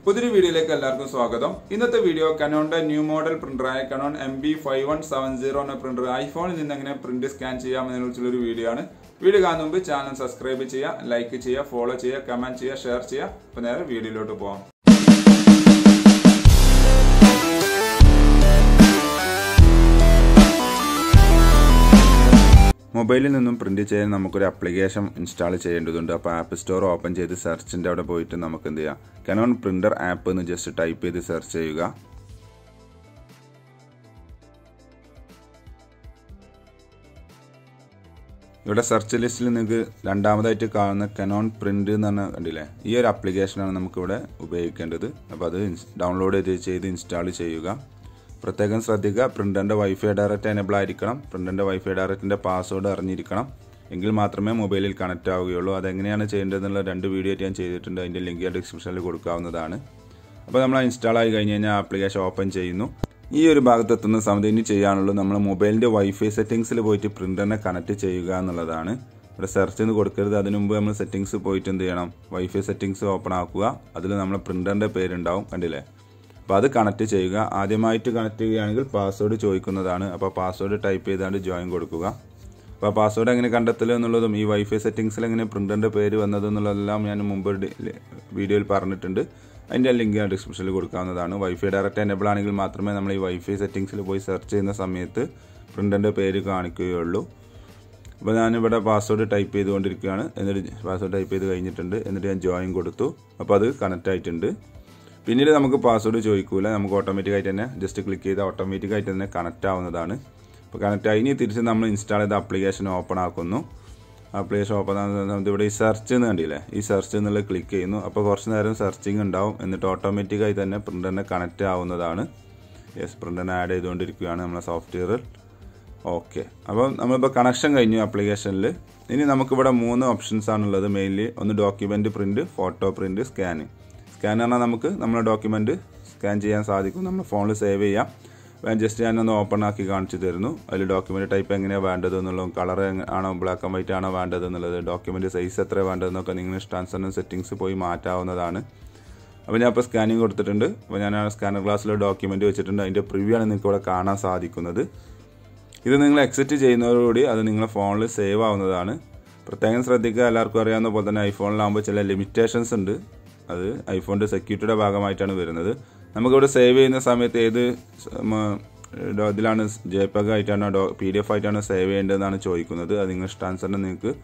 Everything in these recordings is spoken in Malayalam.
പുതിയൊരു വീഡിയോയിലേക്ക് എല്ലാവർക്കും സ്വാഗതം ഇന്നത്തെ വീഡിയോ കനോണിന്റെ ന്യൂ മോഡൽ പ്രിന്ററായ Canon M B five one seven zero എന്ന പ്രിന്റർ ഐഫോണിൽ നിന്ന് എങ്ങനെ പ്രിന്റ് സ്കാൻ ചെയ്യാം എന്നതിനെക്കുറിച്ചുള്ള ഒരു വീഡിയോ ആണ് വീഡിയോ കാണുന്ന മുമ്പ് ചാനൽ സബ്സ്ക്രൈബ് ചെയ്യുക ലൈക്ക് ചെയ്യുക ഫോളോ ചെയ്യുക കമന്റ് ചെയ്യുക ഷെയർ ചെയ്യുക അപ്പോൾ നേരെ വീഡിയോയിലോട്ട് പോകാം മൊബൈലിൽ നിന്നും പ്രിന്റ് ചെയ്യാൻ നമുക്കൊരു ആപ്ലിക്കേഷൻ ഇൻസ്റ്റാൾ ചെയ്യേണ്ടതുണ്ട് അപ്പോൾ ആപ്പ് സ്റ്റോർ ഓപ്പൺ ചെയ്ത് സെർച്ചിൻ്റെ അവിടെ പോയിട്ട് നമുക്ക് എന്ത് ചെയ്യാം കനോൺ പ്രിന്റർ ആപ്പ് എന്ന് ജസ്റ്റ് ടൈപ്പ് ചെയ്ത് സെർച്ച് ചെയ്യുക ഇവിടെ സെർച്ച് ലിസ്റ്റിൽ നിങ്ങൾക്ക് രണ്ടാമതായിട്ട് കാണുന്ന കനോൺ പ്രിന്റ് എന്ന് പറഞ്ഞ കണ്ടില്ലേ ഈ ഒരു ആപ്ലിക്കേഷനാണ് നമുക്കിവിടെ ഉപയോഗിക്കേണ്ടത് അപ്പോൾ അത് ഡൗൺലോഡ് ചെയ്ത് ചെയ്ത് ഇൻസ്റ്റാൾ ചെയ്യുക പ്രത്യേകം ശ്രദ്ധിക്കുക പ്രിൻ്ററിൻ്റെ വൈഫൈ ഡയറക്റ്റ് എനേബിൾ ആയിരിക്കണം പ്രിൻ്ററിൻ്റെ വൈഫൈ ഡയറക്റ്റിൻ്റെ പാസ്വേഡ് അറിഞ്ഞിരിക്കണം എങ്കിൽ മാത്രമേ മൊബൈലിൽ കണക്റ്റ് ആവുകയുള്ളൂ അതെങ്ങനെയാണ് ചെയ്യേണ്ടതെന്നുള്ള രണ്ട് വീഡിയോ ഞാൻ ചെയ്തിട്ടുണ്ട് അതിൻ്റെ ലിങ്ക് ഡിസ്ക്രിപ്ഷനിൽ കൊടുക്കാവുന്നതാണ് അപ്പോൾ നമ്മൾ ഇൻസ്റ്റാൾ ആയി കഴിഞ്ഞ് കഴിഞ്ഞാൽ ആപ്ലിക്കേഷൻ ഓപ്പൺ ചെയ്യുന്നു ഈ ഒരു ഭാഗത്ത് എത്തുന്ന സമയത്ത് ഇനി ചെയ്യാനുള്ളത് നമ്മൾ മൊബൈലിൻ്റെ വൈഫൈ സെറ്റിങ്സിൽ പോയിട്ട് പ്രിൻ്ററിനെ കണക്ട് ചെയ്യുക എന്നുള്ളതാണ് ഇവിടെ സെർച്ച് എന്ന് കൊടുക്കരുത് അതിനു മുമ്പ് നമ്മൾ സെറ്റിങ്സ് പോയിട്ട് എന്ത് ചെയ്യണം വൈഫൈ സെറ്റിങ്സ് ഓപ്പൺ ആക്കുക അതിൽ നമ്മൾ പ്രിൻ്ററിൻ്റെ പേരുണ്ടാവും കണ്ടില്ലേ അപ്പോൾ അത് കണക്ട് ചെയ്യുക ആദ്യമായിട്ട് കണക്ട് ചെയ്യുകയാണെങ്കിൽ പാസ്വേഡ് ചോദിക്കുന്നതാണ് അപ്പോൾ പാസ്വേഡ് ടൈപ്പ് ചെയ്താണ്ട് ജോയിൻ കൊടുക്കുക അപ്പോൾ പാസ്വേഡ് എങ്ങനെ കണ്ടെത്തൽ എന്നുള്ളതും ഈ വൈഫൈ സെറ്റിങ്സിൽ എങ്ങനെ പ്രിൻ്ററിൻ്റെ പേര് വന്നത് എന്നുള്ളതെല്ലാം ഞാൻ മുമ്പ് വീഡിയോയിൽ പറഞ്ഞിട്ടുണ്ട് അതിൻ്റെ ലിങ്ക് ഞാൻ ഡിസ്ക്രിപ്ഷനിൽ കൊടുക്കാവുന്നതാണ് വൈഫൈ ഡയറക്റ്റ് എനേബിൾ ആണെങ്കിൽ മാത്രമേ നമ്മൾ ഈ വൈഫൈ സെറ്റിങ്സിൽ പോയി സെർച്ച് ചെയ്യുന്ന സമയത്ത് പ്രിൻ്ററിൻ്റെ പേര് കാണിക്കുകയുള്ളൂ അപ്പോൾ ഞാനിവിടെ പാസ്വേഡ് ടൈപ്പ് ചെയ്തുകൊണ്ടിരിക്കുകയാണ് എന്നിട്ട് പാസ്വേഡ് ടൈപ്പ് ചെയ്ത് കഴിഞ്ഞിട്ടുണ്ട് എന്നിട്ട് ഞാൻ ജോയിൻ കൊടുത്തു അപ്പോൾ അത് കണക്റ്റ് ആയിട്ടുണ്ട് പിന്നീട് നമുക്ക് പാസ്വേഡ് ചോദിക്കൂല നമുക്ക് ഓട്ടോമാറ്റിക് ആയിട്ട് തന്നെ ജസ്റ്റ് ക്ലിക്ക് ചെയ്താൽ ഓട്ടോമാറ്റിക് ആയിട്ട് തന്നെ കണക്റ്റ് ആവുന്നതാണ് അപ്പോൾ കണക്റ്റ് ആയി ഇനി തിരിച്ച് നമ്മൾ ഇൻസ്റ്റാൾ ചെയ്ത ആപ്ലിക്കേഷൻ ഓപ്പൺ ആക്കുന്നു ആപ്ലിക്കേഷൻ ഓപ്പൺ ആകുന്ന സമയത്ത് ഇവിടെ ഈ സെർച്ച് എന്ന് കണ്ടില്ലേ ഈ സെർച്ച് എന്നുള്ളത് ക്ലിക്ക് ചെയ്യുന്നു അപ്പോൾ കുറച്ച് നേരം സെർച്ചിങ് ഉണ്ടാവും എന്നിട്ട് ഓട്ടോമാറ്റിക്കായി തന്നെ പ്രിൻ്ററിനെ കണക്റ്റ് ആവുന്നതാണ് യെസ് പ്രിൻ്ററിനെ ആഡ് ചെയ്തുകൊണ്ടിരിക്കുകയാണ് നമ്മളെ സോഫ്റ്റ്വെയറിൽ ഓക്കെ അപ്പോൾ നമ്മളിപ്പോൾ കണക്ഷൻ കഴിഞ്ഞു ആപ്ലിക്കേഷനിൽ ഇനി നമുക്കിവിടെ മൂന്ന് ഓപ്ഷൻസ് ആണുള്ളത് മെയിൻലി ഒന്ന് document print photo print scanning scan പറഞ്ഞാൽ നമുക്ക് നമ്മുടെ ഡോക്യുമെൻറ്റ് സ്കാൻ ചെയ്യാൻ സാധിക്കും നമ്മുടെ ഫോണിൽ സേവ് ചെയ്യാം ഞാൻ ജസ്റ്റ് ഞാനൊന്ന് ഓപ്പൺ ആക്കി കാണിച്ചു തരുന്നു അതിൽ ഡോക്യുമെൻറ്റ് ടൈപ്പ് എങ്ങനെയാണ് വേണ്ടത് എന്നുള്ളതും കളർ ആണോ ബ്ലാക്ക് ആൻഡ് വൈറ്റ് ആണോ വേണ്ടത് എന്നുള്ളത് ഡോക്യുമെൻറ്റ് സൈസ് എത്ര വേണ്ടതെന്നൊക്കെ നിങ്ങൾ ഇഷ്ടാനുസരണം സെറ്റിങ്സ് പോയി മാറ്റാവുന്നതാണ് അപ്പോൾ ഞാൻ ഇപ്പോൾ സ്കാനിങ് കൊടുത്തിട്ടുണ്ട് അപ്പോൾ ഞാൻ ആ സ്കാനർ ഗ്ലാസ്സിൽ ഡോക്യുമെൻറ്റ് വെച്ചിട്ടുണ്ട് അതിൻ്റെ പ്രിവ്യൂ ആണ് നിങ്ങൾക്ക് ഇവിടെ കാണാൻ സാധിക്കുന്നത് ഇത് നിങ്ങൾ എക്സിറ്റ് ചെയ്യുന്നതോടുകൂടി അത് നിങ്ങളുടെ ഫോണിൽ സേവ് ആവുന്നതാണ് പ്രത്യേകം ശ്രദ്ധിക്കുക എല്ലാവർക്കും അറിയാവുന്ന പോലെ തന്നെ ഐഫോണിലാകുമ്പോൾ ചില ലിമിറ്റേഷൻസ് ഉണ്ട് അത് ഐഫോണിൻ്റെ സെക്യൂരിറ്റിയുടെ ഭാഗമായിട്ടാണ് വരുന്നത് നമുക്കിവിടെ സേവ് ചെയ്യുന്ന സമയത്ത് ഏത് ഇതിലാണ് ജെ പെഗ് ആയിട്ടാണോ ഡോ പി ഡി എഫ് ആയിട്ടാണോ സേവ് ചെയ്യേണ്ടതെന്നാണ് ചോദിക്കുന്നത് അത് നിങ്ങൾ ഇഷ്ടാനുസരണം നിങ്ങൾക്ക്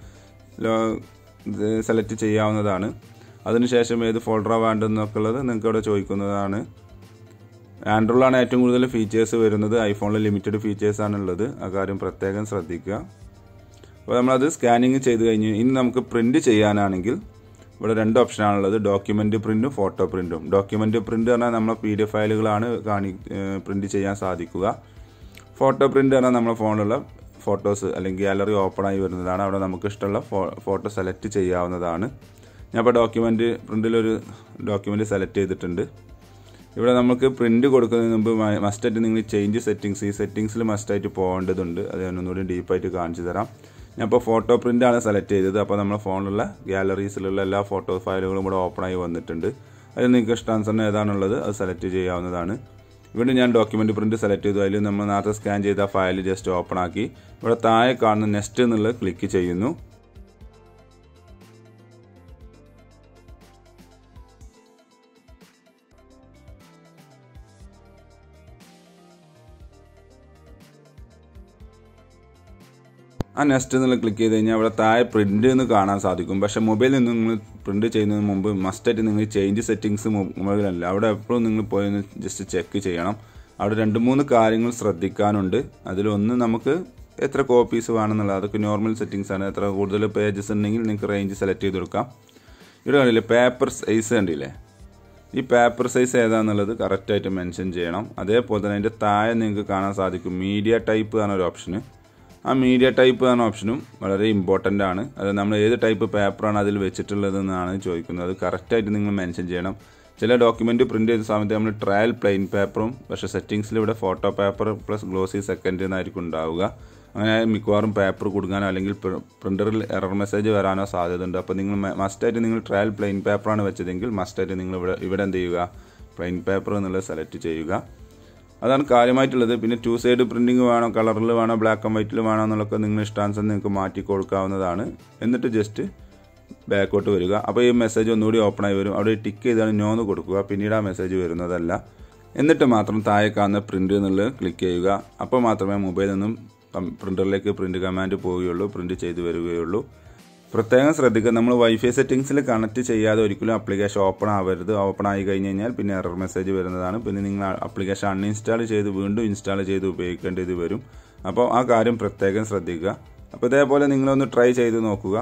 സെലക്ട് ചെയ്യാവുന്നതാണ് അതിനുശേഷം ഏത് ഫോൾഡറാണ് വേണ്ടതെന്നൊക്കെ ഉള്ളത് നിങ്ങൾക്ക് ഇവിടെ ചോദിക്കുന്നതാണ് ആൻഡ്രോയിഡിലാണ് ഏറ്റവും കൂടുതൽ ഫീച്ചേഴ്സ് വരുന്നത് ഐഫോണിൽ ലിമിറ്റഡ് ഫീച്ചേഴ്സ് ആണുള്ളത് ആ കാര്യം പ്രത്യേകം ശ്രദ്ധിക്കുക അപ്പോൾ നമ്മളത് സ്കാനിങ് ചെയ്ത് കഴിഞ്ഞ് ഇനി നമുക്ക് പ്രിൻറ്റ് ചെയ്യാനാണെങ്കിൽ ഇവിടെ രണ്ട് ഓപ്ഷനാണുള്ളത് ഡോക്യുമെൻ്റ് പ്രിൻറ്റും ഫോട്ടോ പ്രിൻറ്റും ഡോക്യുമെൻ്റ് പ്രിൻറ്റ് പറഞ്ഞാൽ നമ്മളെ പി ഡി എഫ് ഫയലുകളാണ് കാണി പ്രിൻറ്റ് ചെയ്യാൻ സാധിക്കുക ഫോട്ടോ പ്രിൻറ്റ് പറഞ്ഞാൽ നമ്മളെ ഫോണിലുള്ള ഫോട്ടോസ് അല്ലെങ്കിൽ ഗാലറി ഓപ്പൺ ആയി വരുന്നതാണ് അവിടെ നമുക്ക് ഇഷ്ടമുള്ള ഫോട്ടോ സെലക്ട് ചെയ്യാവുന്നതാണ് ഞാൻ ഇപ്പോൾ ഡോക്യുമെൻ്റ് പ്രിൻറ്റിലൊരു ഡോക്യുമെൻ്റ് സെലക്ട് ചെയ്തിട്ടുണ്ട് ഇവിടെ നമുക്ക് പ്രിൻറ്റ് കൊടുക്കുന്നതിന് മുമ്പ് മസ്റ്റായിട്ട് നിങ്ങൾ ചേഞ്ച് സെറ്റിങ്സ് ഈ സെറ്റിങ്സിൽ മസ്റ്റായിട്ട് പോകേണ്ടതുണ്ട് അത് ഞാൻ ഒന്നുകൂടി ഡീപ്പായിട്ട് കാണിച്ചു തരാം ഞാൻ ഇപ്പോൾ ഫോട്ടോ പ്രിൻ്റ് ആണ് സെലക്ട് ചെയ്തത് അപ്പോൾ നമ്മുടെ ഫോണിലുള്ള ഗാലറീസിലുള്ള എല്ലാ ഫോട്ടോ ഫയലുകളും ഇവിടെ ഓപ്പൺ ആയി വന്നിട്ടുണ്ട് അതിൽ നിങ്ങൾക്ക് ഇഷ്ടാനുസരണം ഏതാണുള്ളത് അത് സെലക്ട് ചെയ്യാവുന്നതാണ് വീണ്ടും ഞാൻ ഡോക്യുമെൻ്റ് പ്രിൻറ്റ് സെലക്ട് ചെയ്തു അതിൽ നമ്മൾ നേരത്തെ സ്കാൻ ചെയ്ത ഫയൽ ജസ്റ്റ് ഓപ്പൺ ആക്കി ഇവിടെ താഴെ കാണുന്ന നെക്സ്റ്റ് എന്നുള്ളത് ക്ലിക്ക് ചെയ്യുന്നു ആ നെക്സ്റ്റ് എന്നുള്ള ക്ലിക്ക് ചെയ്ത് കഴിഞ്ഞാൽ അവിടെ താഴെ പ്രിന്റ് എന്ന് കാണാൻ സാധിക്കും പക്ഷേ മൊബൈലിൽ നിന്ന് നിങ്ങൾ പ്രിന്റ് ചെയ്യുന്നതിന് മുമ്പ് മസ്റ്റായിട്ട് നിങ്ങൾ ചേഞ്ച് സെറ്റിങ്സ് മൊബൈലല്ല അവിടെ എപ്പോഴും നിങ്ങൾ പോയി ഒന്ന് ജസ്റ്റ് ചെക്ക് ചെയ്യണം അവിടെ രണ്ട് മൂന്ന് കാര്യങ്ങൾ ശ്രദ്ധിക്കാനുണ്ട് അതിലൊന്ന് നമുക്ക് എത്ര കോപ്പീസ് വേണമെന്നുള്ളത് അതൊക്കെ നോർമൽ സെറ്റിങ്സ് ആണ് എത്ര കൂടുതൽ പേജസ് ഉണ്ടെങ്കിൽ നിങ്ങൾക്ക് റേഞ്ച് സെലക്ട് ചെയ്ത് കൊടുക്കാം ഇവിടെ കണ്ടില്ലേ പേപ്പർ സൈസ് കണ്ടില്ലേ ഈ പേപ്പർ സൈസ് ഏതാണെന്നുള്ളത് കറക്റ്റായിട്ട് മെൻഷൻ ചെയ്യണം അതേപോലെ തന്നെ അതിൻ്റെ താഴെ നിങ്ങൾക്ക് കാണാൻ സാധിക്കും മീഡിയ ടൈപ്പ് ആണ് ഒരു ഓപ്ഷന് ആ മീഡിയ ടൈപ്പ് എന്ന ഓപ്ഷനും വളരെ ഇമ്പോർട്ടൻ്റ് ആണ് അത് നമ്മൾ ഏത് ടൈപ്പ് പേപ്പറാണ് അതിൽ വെച്ചിട്ടുള്ളതെന്നാണ് ചോദിക്കുന്നത് അത് കറക്റ്റായിട്ട് നിങ്ങൾ മെൻഷൻ ചെയ്യണം ചില ഡോക്യുമെൻ്റ് പ്രിൻ്റ് ചെയ്ത സമയത്ത് നമ്മൾ ട്രയൽ പ്ലെയിൻ പേപ്പറും പക്ഷേ സെറ്റിങ്സിൽ ഇവിടെ photo paper plus glossy second എന്നായിരിക്കും ഉണ്ടാവുക അങ്ങനെ മിക്കവാറും പേപ്പർ കൊടുക്കാനോ അല്ലെങ്കിൽ പ്രിൻ്ററിൽ എറർ മെസ്സേജ് വരാനോ സാധ്യതയുണ്ട് അപ്പോൾ നിങ്ങൾ മസ്റ്റായിട്ട് നിങ്ങൾ ട്രയൽ പ്ലെയിൻ പേപ്പറാണ് വെച്ചതെങ്കിൽ മസ്റ്റായിട്ട് നിങ്ങൾ ഇവിടെ ഇവിടെ എന്ത് ചെയ്യുക പ്ലെയിൻ പേപ്പർ എന്നുള്ളത് സെലക്ട് ചെയ്യുക അതാണ് കാര്യമായിട്ടുള്ളത് പിന്നെ ടു സൈഡ് പ്രിൻറ്റിങ് വേണോ കളറിൽ വേണോ ബ്ലാക്ക് ആൻഡ് വൈറ്റിൽ വേണോ എന്നുള്ളതൊക്കെ നിങ്ങൾ ഇഷ്ടാനുസരണം നിങ്ങൾക്ക് മാറ്റി കൊടുക്കാവുന്നതാണ് എന്നിട്ട് ജസ്റ്റ് ബാക്കോട്ട് വരിക അപ്പോൾ ഈ മെസ്സേജ് ഒന്നുകൂടി ഓപ്പൺ ആയി വരും അവിടെ ടിക്ക് ചെയ്താണ് നോ എന്ന് കൊടുക്കുക പിന്നീട് ആ മെസ്സേജ് വരുന്നതല്ല എന്നിട്ട് മാത്രം താഴെ കാണുന്ന പ്രിൻ്റ് എന്നുള്ളത് ക്ലിക്ക് ചെയ്യുക അപ്പോൾ മാത്രമേ മൊബൈലിൽ നിന്നും പ്രിൻ്ററിലേക്ക് പ്രിൻ്റ് കമാൻഡ് പോവുകയുള്ളൂ പ്രിൻ്റ് ചെയ്ത് വരികയുള്ളൂ പ്രത്യേകം ശ്രദ്ധിക്കുക നമ്മൾ വൈഫൈ സെറ്റിംഗ്സിൽ കണക്ട് ചെയ്യാതെ ഒരിക്കലും ആപ്ലിക്കേഷൻ ഓപ്പൺ ആവരുത് ഓപ്പൺ ആയി കഴിഞ്ഞ് കഴിഞ്ഞാൽ പിന്നെ എറർ മെസ്സേജ് വരുന്നതാണ് പിന്നെ നിങ്ങൾ ആപ്ലിക്കേഷൻ അൺഇൻസ്റ്റാൾ ചെയ്ത് വീണ്ടും ഇൻസ്റ്റാൾ ചെയ്ത് ഉപയോഗിക്കേണ്ടത് വരും അപ്പോൾ ആ കാര്യം പ്രത്യേകം ശ്രദ്ധിക്കുക അപ്പോൾ ഇതേപോലെ നിങ്ങളൊന്ന് ട്രൈ ചെയ്ത് നോക്കുക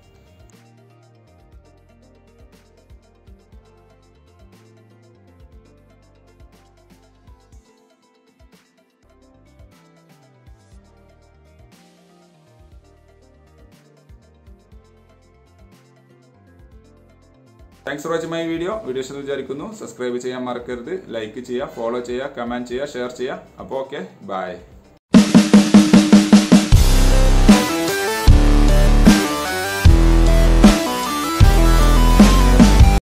thanks for watching my video video ഇഷ്ടം വിചാരിക്കുന്നു സബ്സ്ക്രൈബ് ചെയ്യാൻ മറക്കരുത് ലൈക്ക് ചെയ്യുക ഫോളോ ചെയ്യുക കമൻറ്റ് ചെയ്യുക ഷെയർ ചെയ്യുക അപ്പോൾ ഓക്കെ ബൈ